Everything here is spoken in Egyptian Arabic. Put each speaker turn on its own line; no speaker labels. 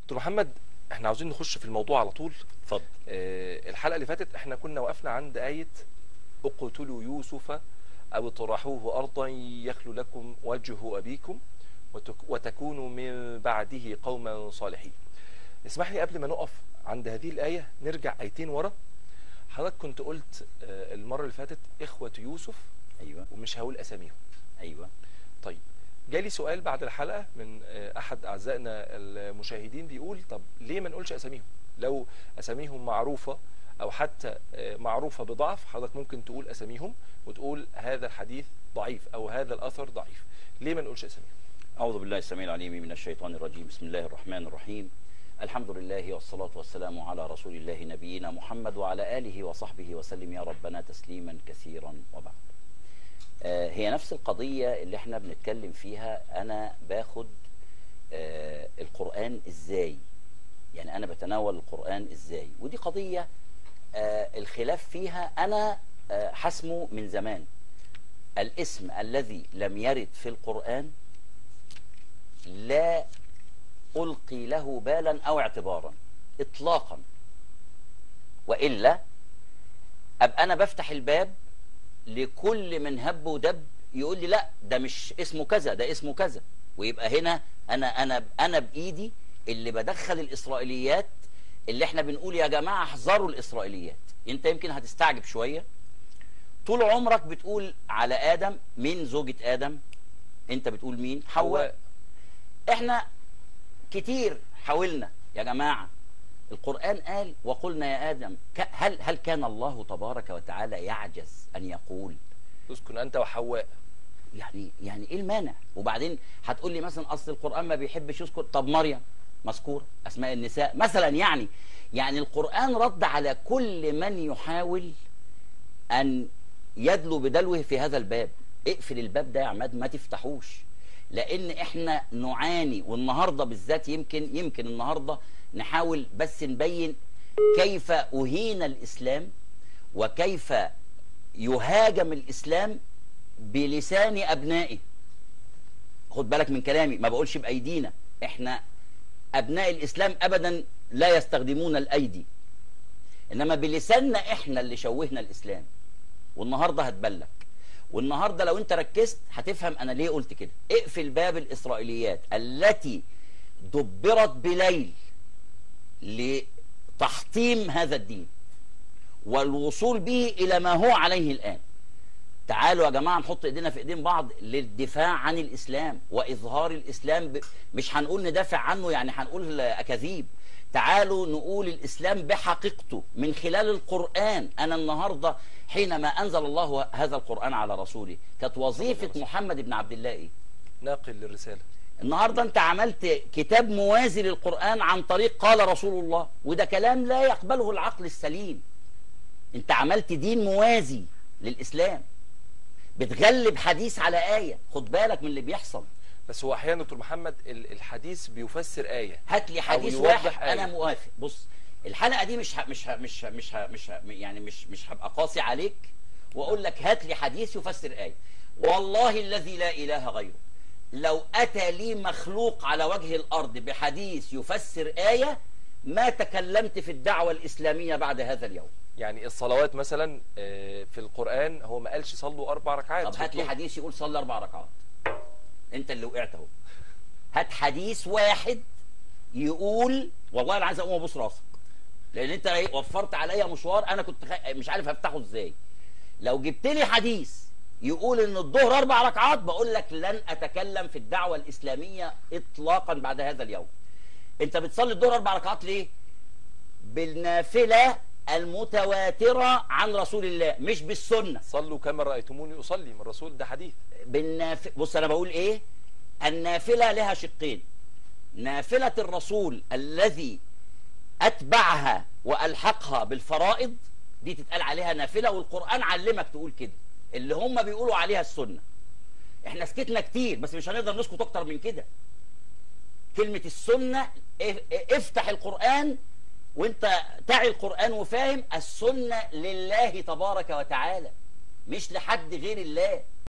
دكتور محمد احنا عاوزين نخش في الموضوع على طول
اتفضل
آه، الحلقة اللي فاتت احنا كنا وقفنا عند آية اقتلوا يوسف أو اطرحوه أرضا يخلو لكم وجه أبيكم وتك- وتكونوا من بعده قوما صالحين اسمح لي قبل ما نقف عند هذه الآية نرجع آيتين ورا حضرتك كنت قلت آه، المرة اللي فاتت إخوة يوسف
ايوه
ومش هقول أساميهم
ايوه
طيب جالي سؤال بعد الحلقة من آه، أحد أعزائنا المشاهدين بيقول طب ليه ما نقولش أساميهم لو أساميهم معروفة أو حتى آه، معروفة بضعف حضرتك ممكن تقول أساميهم وتقول هذا الحديث ضعيف أو هذا الأثر ضعيف ليه ما نقولش أساميهم
أعوذ بالله السميع العليم من الشيطان الرجيم بسم الله الرحمن الرحيم الحمد لله والصلاة والسلام على رسول الله نبينا محمد وعلى آله وصحبه وسلم يا ربنا تسليما كثيرا وبعد آه، هي نفس القضية اللي احنا بنتكلم فيها أنا باخد آه، القرآن إزاي يعني أنا بتناول القرآن إزاي ودي قضية آه، الخلاف فيها أنا آه، حسمه من زمان الاسم الذي لم يرد في القرآن لا ألقي له بالا أو اعتبارا إطلاقا وإلا أبقى أنا بفتح الباب لكل من هب ودب يقول لي لا ده مش اسمه كذا ده اسمه كذا ويبقى هنا أنا أنا أنا بإيدي اللي بدخل الإسرائيليات اللي احنا بنقول يا جماعة احذروا الإسرائيليات أنت يمكن هتستعجب شوية طول عمرك بتقول على آدم مين زوجة آدم أنت بتقول مين حواء احنا كتير حاولنا يا جماعة القرآن قال وقلنا يا آدم ك- هل هل كان الله تبارك وتعالى يعجز أن يقول
تسكن أنت وحواء
يعني يعني ايه المانع وبعدين هتقول لي مثلا اصل القرآن ما بيحبش يذكر طب مريم مذكورة اسماء النساء مثلا يعني يعني القرآن رد على كل من يحاول ان يدلو بدلوه في هذا الباب اقفل الباب ده يا عماد ما تفتحوش لان احنا نعاني والنهارده بالذات يمكن يمكن النهارده نحاول بس نبين كيف اهين الاسلام وكيف يهاجم الاسلام بلسان ابنائه خد بالك من كلامي ما بقولش بايدينا احنا ابناء الاسلام ابدا لا يستخدمون الايدي انما بلساننا احنا اللي شوهنا الاسلام والنهارده هتبلك والنهارده لو انت ركزت هتفهم انا ليه قلت كده اقفل باب الاسرائيليات التي دبرت بليل لتحطيم هذا الدين والوصول به الى ما هو عليه الان تعالوا يا جماعه نحط ايدينا في ايدين بعض للدفاع عن الاسلام واظهار الاسلام ب... مش هنقول ندافع عنه يعني هنقول اكاذيب تعالوا نقول الاسلام بحقيقته من خلال القران انا النهارده حينما انزل الله هذا القران على رسوله كانت وظيفه محمد بن عبد الله ايه
ناقل للرسالة
النهارده انت عملت كتاب موازي للقران عن طريق قال رسول الله وده كلام لا يقبله العقل السليم انت عملت دين موازي للاسلام بتغلب حديث على آية خد بالك من اللي بيحصل
بس هو أحيانا دكتور محمد ال- الحديث بيفسر آية
هات لي حديث
يوضح
واحد
آية.
انا موافق بص الحلقة دي مش ه... مش ه... مش ه... مش ه... مش ه... يعني مش مش هبقى قاسي عليك واقول لك هات لي حديث يفسر آية والله الذي لا اله غيره لو اتى لي مخلوق على وجه الارض بحديث يفسر آية ما تكلمت في الدعوة الإسلامية بعد هذا اليوم
يعني الصلوات مثلا آه، في القرآن هو ما قالش صلوا أربع ركعات
طب هات لي
اطلب.
حديث يقول صلي اربع ركعات انت اللي وقعت اهو هات حديث واحد يقول والله انا عايز اقوم ابوس راسك لان انت ايه وفرت عليا مشوار انا كنت خ... مش عارف افتحه ازاي لو جبت لي حديث يقول ان الظهر اربع ركعات بقول لك لن اتكلم في الدعوه الاسلاميه اطلاقا بعد هذا اليوم انت بتصلي الظهر اربع ركعات ليه بالنافله المتواتره عن رسول الله مش بالسنه
صلوا كما رأيتموني أصلي من الرسول ده حديث
بالناف... بص انا بقول ايه النافله لها شقين نافله الرسول الذي اتبعها والحقها بالفرائض دي تتقال عليها نافله والقران علمك تقول كده اللي هم بيقولوا عليها السنه احنا سكتنا كتير بس مش هنقدر نسكت اكتر من كده كلمه السنه اف- افتح القران وانت تعي القران وفاهم السنه لله تبارك وتعالى مش لحد غير الله